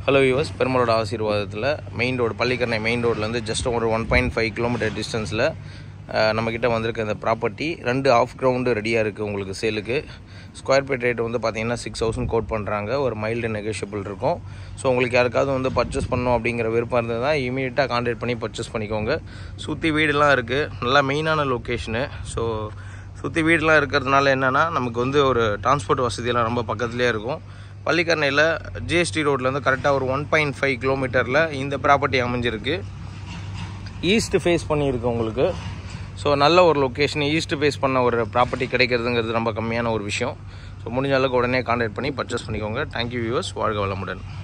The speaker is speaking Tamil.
ஹலோ யூஎஸ் பெருமளோட ஆசீர்வாதத்தில் மெயின் ரோடு பள்ளிக்கரணை மெயின் ரோட்லேருந்து ஜஸ்ட் ஒரு ஒன் பாயிண்ட் ஃபைவ் கிலோமீட்டர் டிஸ்டன்ஸில் நம்மக்கிட்ட வந்திருக்க இந்த ப்ராப்பர்ட்டி ரெண்டு ஆஃப் கிரவுண்டு ரெடியாக இருக்குது உங்களுக்கு சேலுக்கு ஸ்கொயர் ஃபீட் ரேட் வந்து பார்த்தீங்கன்னா சிக்ஸ் தௌசண்ட் கோட் பண்ணுறாங்க ஒரு மைல்டு நெகோஷியபிள் இருக்கும் ஸோ உங்களுக்கு யாருக்காவது வந்து பர்ச்சேஸ் பண்ணணும் அப்படிங்கிற விருப்பம் இருந்ததுன்னா இமீடியட்டாக கான்டாக்ட் பண்ணி பர்ச்சேஸ் பண்ணிக்கோங்க சுற்றி வீடுலாம் இருக்குது நல்லா மெயினான லொக்கேஷனு ஸோ சுற்றி வீடெலாம் இருக்கிறதுனால என்னென்னா நமக்கு வந்து ஒரு டிரான்ஸ்போர்ட் வசதியெல்லாம் ரொம்ப பக்கத்துலேயே இருக்கும் பள்ளிக்கரணையில் ஜிஎஸ்டி ரோட்லேருந்து கரெக்டாக ஒரு ஒன் பாயிண்ட் ஃபைவ் கிலோமீட்டரில் இந்த ப்ராப்பர்ட்டி அமைஞ்சிருக்கு ஈஸ்ட் ஃபேஸ் பண்ணியிருக்கு உங்களுக்கு ஸோ நல்ல ஒரு லொக்கேஷன் ஈஸ்ட் ஃபேஸ் பண்ண ஒரு ப்ராப்பர்ட்டி கிடைக்கிறதுங்கிறது ரொம்ப கம்மியான ஒரு விஷயம் ஸோ முடிஞ்ச அளவுக்கு உடனே கான்டாக்ட் பண்ணி பர்ச்சேஸ் பண்ணிக்கோங்க தேங்க்யூ வியூவர்ஸ் வாழ்க வளமுடன்